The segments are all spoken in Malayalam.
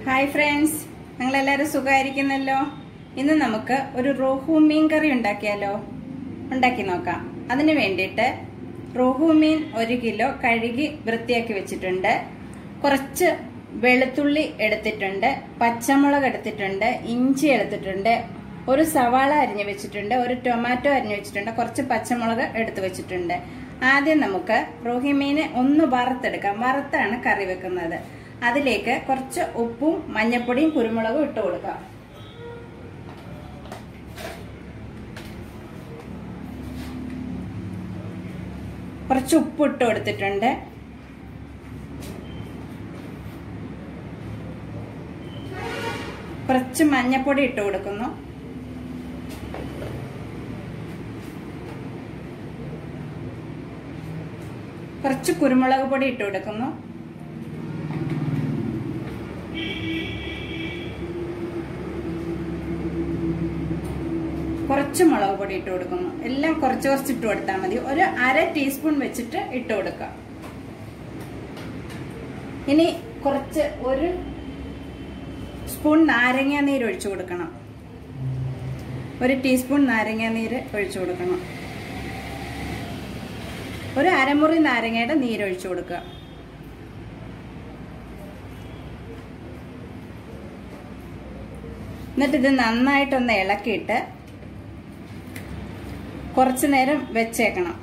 ഹായ് ഫ്രണ്ട്സ് നിങ്ങളെല്ലാവരും സുഖമായിരിക്കുന്നല്ലോ ഇന്ന് നമുക്ക് ഒരു റോഹു മീൻ കറി ഉണ്ടാക്കിയാലോ ഉണ്ടാക്കി നോക്കാം അതിന് വേണ്ടിയിട്ട് റോഹു മീൻ ഒരു കിലോ കഴുകി വൃത്തിയാക്കി വെച്ചിട്ടുണ്ട് കുറച്ച് വെളുത്തുള്ളി എടുത്തിട്ടുണ്ട് പച്ചമുളക് എടുത്തിട്ടുണ്ട് ഇഞ്ചി എടുത്തിട്ടുണ്ട് ഒരു സവാള അരിഞ്ഞു വെച്ചിട്ടുണ്ട് ഒരു ടൊമാറ്റോ അരിഞ്ഞു വെച്ചിട്ടുണ്ട് കുറച്ച് പച്ചമുളക് എടുത്തു വെച്ചിട്ടുണ്ട് ആദ്യം നമുക്ക് റോഹി മീനെ ഒന്ന് വറുത്തെടുക്കാം വറുത്താണ് കറി വെക്കുന്നത് അതിലേക്ക് കുറച്ച് ഉപ്പും മഞ്ഞപ്പൊടിയും കുരുമുളകും ഇട്ട് കൊടുക്കാം കുറച്ച് ഉപ്പ് ഇട്ട് കൊടുത്തിട്ടുണ്ട് കുറച്ച് മഞ്ഞപ്പൊടി ഇട്ട് കൊടുക്കുന്നു കുറച്ച് കുരുമുളക് പൊടി ഇട്ട് കൊടുക്കുന്നു കുറച്ച് മുളക് പൊടി ഇട്ട് കൊടുക്കുന്നു എല്ലാം കുറച്ച് കുറച്ച് ഇട്ട് കൊടുത്താൽ മതി ഒരു അര ടീസ്പൂൺ വെച്ചിട്ട് ഇട്ട് കൊടുക്കുക ഇനി കുറച്ച് ഒരു സ്പൂൺ നാരങ്ങ നീര് ഒഴിച്ചു കൊടുക്കണം ഒരു ടീസ്പൂൺ നാരങ്ങ നീര് ഒഴിച്ചു കൊടുക്കണം ഒരു അരമുറി നാരങ്ങയുടെ നീരൊഴിച്ചു കൊടുക്കുക എന്നിട്ട് ഇത് നന്നായിട്ടൊന്ന് ഇളക്കിയിട്ട് കുറച്ചു നേരം വെച്ചേക്കണം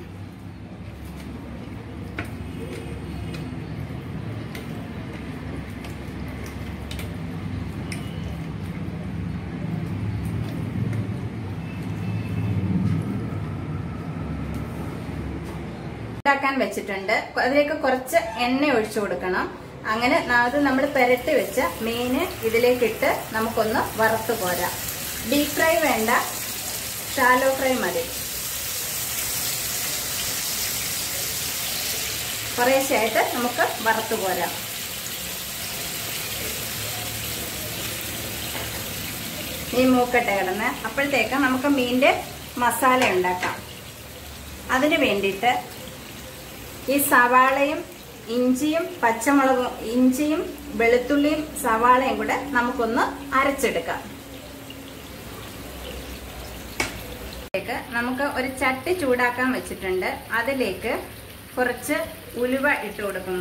ഉണ്ടാക്കാൻ വെച്ചിട്ടുണ്ട് അതിലേക്ക് കുറച്ച് എണ്ണ ഒഴിച്ചു കൊടുക്കണം അങ്ങനെ അത് നമ്മൾ പെരട്ടി വെച്ച മീന് ഇതിലേക്കിട്ട് നമുക്കൊന്ന് വറുത്ത് പോരാം ഡീപ് ഫ്രൈ വേണ്ട ഷാലോ ഫ്രൈ മതി കുറേശ്ശായിട്ട് നമുക്ക് വറുത്ത് പോരാം മീൻ മൂക്കട്ടെ കിടന്ന് അപ്പോഴത്തേക്ക് നമുക്ക് മീൻ്റെ മസാല ഉണ്ടാക്കാം അതിന് വേണ്ടിയിട്ട് ഈ സവാളയും ഇഞ്ചിയും പച്ചമുളകും ഇഞ്ചിയും വെളുത്തുള്ളിയും സവാളയും കൂടെ നമുക്കൊന്ന് അരച്ചെടുക്കാം നമുക്ക് ഒരു ചട്ടി ചൂടാക്കാൻ വെച്ചിട്ടുണ്ട് അതിലേക്ക് കുറച്ച് ഉലുവ ഇട്ട് കൊടുക്കുന്നു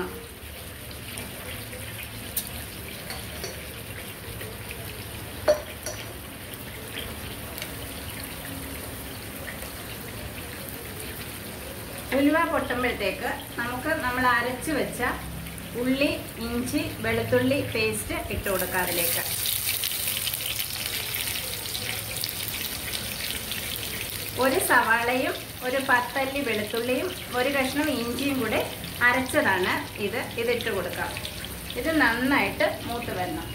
ഉലുവ പൊട്ടുമ്പോഴത്തേക്ക് നമുക്ക് നമ്മൾ അരച്ചു വെച്ച ഉള്ളി ഇഞ്ചി വെളുത്തുള്ളി പേസ്റ്റ് ഇട്ട് കൊടുക്കാം അതിലേക്ക് ഒരു സവാളയും ഒരു പത്തല്ലി വെളുത്തുള്ളിയും ഒരു കഷ്ണം ഇഞ്ചിയും കൂടെ അരച്ചതാണ് ഇത് ഇതിട്ട് കൊടുക്കാം ഇത് നന്നായിട്ട് മൂത്ത് വരണം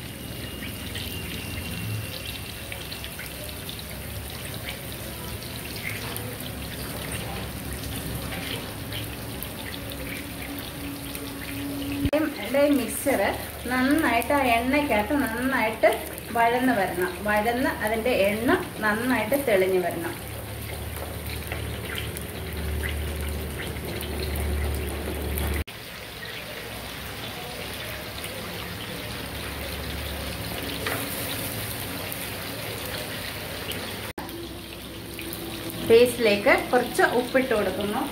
മിക്സർ നന്നായിട്ട് ആ എണ്ണയ്ക്കകത്ത് നന്നായിട്ട് വഴന്ന് വരണം വഴന്ന് അതിൻ്റെ എണ്ണ നന്നായിട്ട് തെളിഞ്ഞു വരണം പേസ്റ്റിലേക്ക് കുറച്ച് ഉപ്പിട്ട് കൊടുക്കുന്നു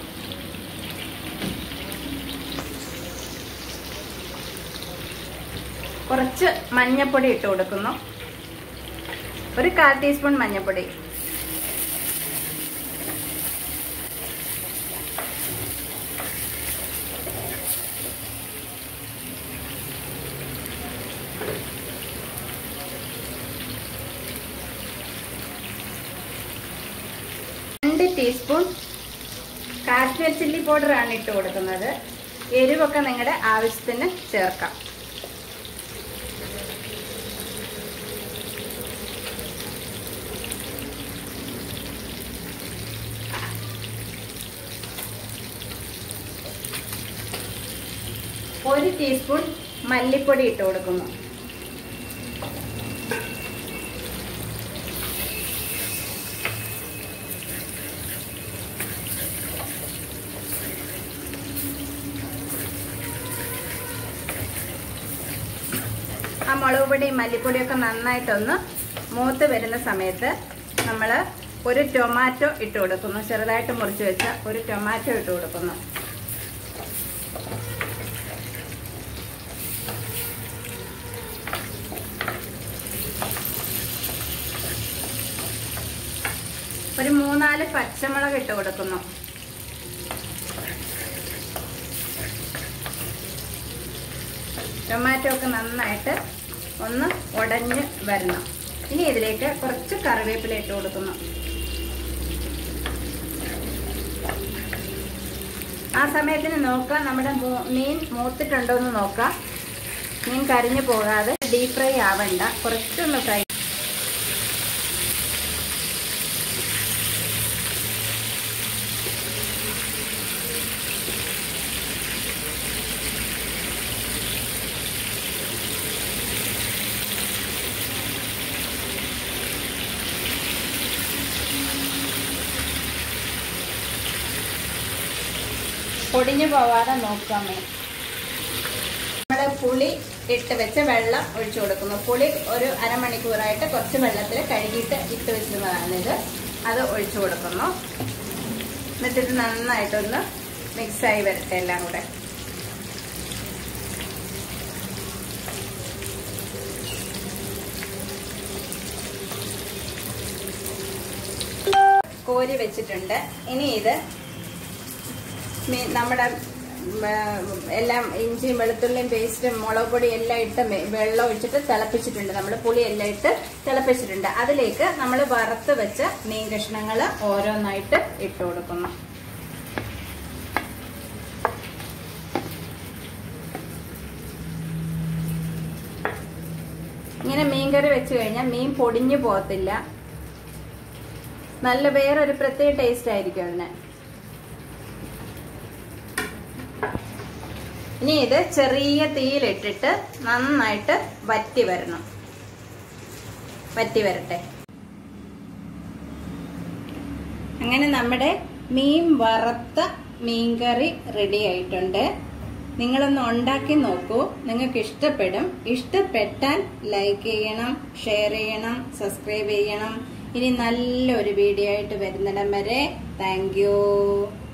കുറച്ച് മഞ്ഞപ്പൊടി ഇട്ട് കൊടുക്കുന്നു ഒരു കാൽ ടീസ്പൂൺ മഞ്ഞപ്പൊടി രണ്ട് ടീസ്പൂൺ കാശ്മീർ ചില്ലി പൗഡർ ആണ് ഇട്ട് കൊടുക്കുന്നത് എരിവൊക്കെ നിങ്ങളുടെ ആവശ്യത്തിന് ചേർക്കാം ഒരു ടീസ്പൂൺ മല്ലിപ്പൊടി ഇട്ട് കൊടുക്കുന്നു ആ മുളക് പൊടിയും മല്ലിപ്പൊടിയും ഒക്കെ നന്നായിട്ടൊന്ന് മൂത്ത് വരുന്ന സമയത്ത് നമ്മൾ ഒരു ടൊമാറ്റോ ഇട്ട് കൊടുക്കുന്നു ചെറുതായിട്ട് മുറിച്ച് വെച്ച ഒരു ടൊമാറ്റോ ഇട്ട് കൊടുക്കുന്നു ഒരു മൂന്നാല് പച്ചമുളക് ഇട്ട് കൊടുക്കുന്നു ടൊമാറ്റോ ഒക്കെ നന്നായിട്ട് ഒന്ന് ഉടഞ്ഞ് വരണം ഇനി ഇതിലേക്ക് കുറച്ച് കറിവേപ്പില ഇട്ട് കൊടുക്കുന്നു ആ സമയത്തിന് നോക്കാം നമ്മുടെ മൂ- മീൻ മൂത്തിട്ടുണ്ടോ എന്ന് നോക്കാം മീൻ കരിഞ്ഞു പോകാതെ ഡീപ് ഫ്രൈ ആവണ്ട കുറച്ചൊന്ന് ഫ്രൈ പൊടിഞ്ഞു പോവാതെ നോക്കാം മീൻ നമ്മൾ പുളി ഇട്ട് വെച്ച വെള്ളം ഒഴിച്ചു കൊടുക്കുന്നു പുളി ഒരു അരമണിക്കൂറായിട്ട് കുറച്ച് വെള്ളത്തിൽ കഴുകിയിട്ട് ഇട്ട് വെച്ചിരുന്നതാണിത് അത് ഒഴിച്ചു കൊടുക്കുന്നു എന്നിട്ടിത് നന്നായിട്ടൊന്ന് മിക്സായി വരട്ടെ എല്ലാം കൂടെ കോരി വെച്ചിട്ടുണ്ട് ഇനി ഇത് മീ- നമ്മുടെ ഉം, ആ, എല്ലാം ഇഞ്ചിയും വെളുത്തുള്ളിയും പേസ്റ്റും മുളക് പൊടി എല്ലാം ഇട്ട് മെ- വെള്ളം ഒഴിച്ചിട്ട് തിളപ്പിച്ചിട്ടുണ്ട് നമ്മൾ പുളി എല്ലാം ഇട്ട് തിളപ്പിച്ചിട്ടുണ്ട് അതിലേക്ക് നമ്മൾ വറുത്ത് വെച്ച മീൻ കഷ്ണങ്ങൾ ഓരോന്നായിട്ട് ഇട്ട് കൊടുക്കുന്നു ഇങ്ങനെ മീൻകറി വെച്ച് കഴിഞ്ഞാൽ മീൻ പൊടിഞ്ഞു പോകത്തില്ല നല്ല വേറൊരു പ്രത്യേക ടേസ്റ്റ് ആയിരിക്കും അതിന് ഇനി ഇത് ചെറിയ തീയിലിട്ടിട്ട് നന്നായിട്ട് വറ്റി വരണം വറ്റി വരട്ടെ അങ്ങനെ നമ്മുടെ മീൻ വറുത്ത മീൻകറി റെഡി ആയിട്ടുണ്ട് നിങ്ങളൊന്ന് ഉണ്ടാക്കി നോക്കൂ നിങ്ങൾക്ക് ഇഷ്ടപ്പെടും ഇഷ്ടപ്പെട്ടാൽ ലൈക്ക് ചെയ്യണം ഷെയർ ചെയ്യണം സബ്സ്ക്രൈബ് ചെയ്യണം ഇനി നല്ലൊരു വീഡിയോ ആയിട്ട് വരുന്നിടം വരെ താങ്ക്